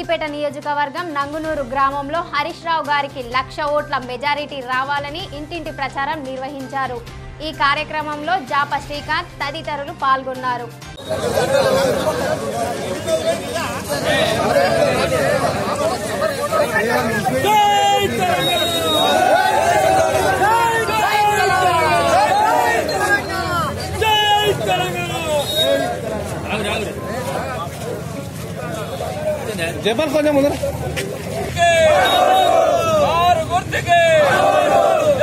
సిద్దిపేట నియోజకవర్గం నంగునూరు గ్రామంలో హరీష్ రావు గారికి లక్ష ఓట్ల మెజారిటీ రావాలని ఇంటింటి ప్రచారం నిర్వహించారు ఈ కార్యక్రమంలో జాప శ్రీకాంత్ తదితరులు పాల్గొన్నారు జపాల్ కొంచెం ముందర ఆరు గుర్తుకే